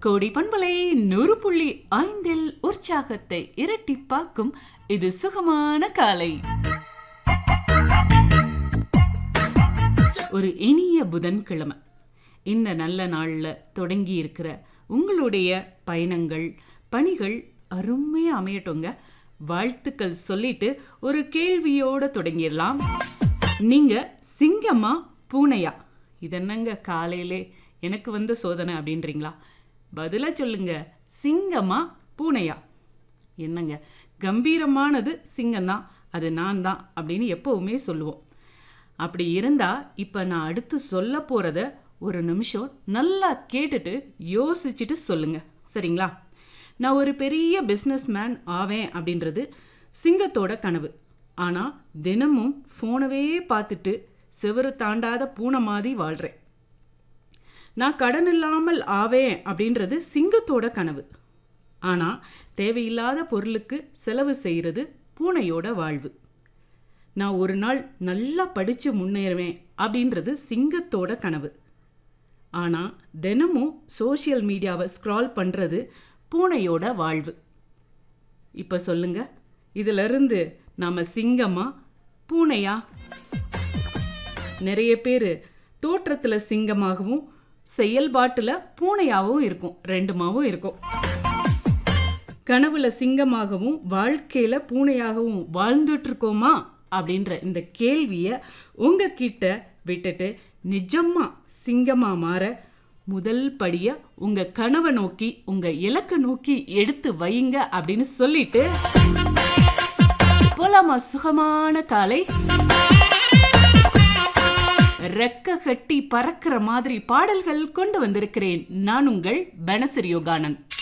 கோடி பண்பலை நூறு புள்ளி ஐந்தில் உற்சாகத்தை இரட்டிப்பாக்கும் இது சுகமான காலை ஒரு இனிய புதன்கிழமை இந்த நல்ல நாளில் தொடங்கி இருக்கிற உங்களுடைய பயணங்கள் பணிகள் அருமையாக அமையட்டுங்க வாழ்த்துக்கள் சொல்லிட்டு ஒரு கேள்வியோட தொடங்கிடலாம் நீங்க சிங்கமா பூனையா இதென்னங்க காலையிலே எனக்கு வந்த சோதனை அப்படின்றீங்களா பதிலா சொல்லுங்க சிங்கமா பூனையா என்னங்க கம்பீரமானது சிங்கம்தான் அது நான் தான் அப்படின்னு எப்பவுமே சொல்லுவோம் அப்படி இருந்தா இப்ப நான் அடுத்து சொல்ல போறத ஒரு நிமிஷம் நல்லா கேட்டுட்டு யோசிச்சுட்டு சொல்லுங்க சரிங்களா நான் ஒரு பெரிய பிஸ்னஸ் மேன் ஆவேன் அப்படின்றது சிங்கத்தோட கனவு ஆனால் தினமும் ஃபோனவே பார்த்துட்டு செவரு தாண்டாத பூனை மாதிரி வாழ்கிறேன் நான் கடன் இல்லாமல் ஆவேன் அப்படின்றது சிங்கத்தோட கனவு ஆனால் தேவையில்லாத பொருளுக்கு செலவு செய்கிறது பூனையோட வாழ்வு நான் ஒரு நாள் நல்லா படித்து முன்னேறுவேன் அப்படின்றது சிங்கத்தோட கனவு ஆனால் தினமும் சோஷியல் மீடியாவை ஸ்க்ரால் பண்ணுறது பூனையோட வாழ்வு இப்போ சொல்லுங்க இதிலிருந்து நாம் சிங்கமா பூனையா நிறைய பேர் தோற்றத்தில் சிங்கமாகவும் செயல்பாட்டில் பூனையாகவும் இருக்கும் ரெண்டுமாவும் இருக்கும் கனவுல சிங்கமாகவும் வாழ்க்கையில பூனையாகவும் வாழ்ந்துட்டு இருக்கோமா அப்படின்ற இந்த கேள்வியை உங்ககிட்ட விட்டுட்டு நிஜமா சிங்கமா மாற முதல் படிய உங்க கனவை நோக்கி உங்க இலக்கை நோக்கி எடுத்து வையுங்க அப்படின்னு சொல்லிட்டு போலாமா சுகமான காலை ரெக்க கட்டி பறக்கிற மாதிரி பாடல்கள் கொண்டு வந்திருக்கிறேன் நான் உங்கள் பனசரி யோகானந்த்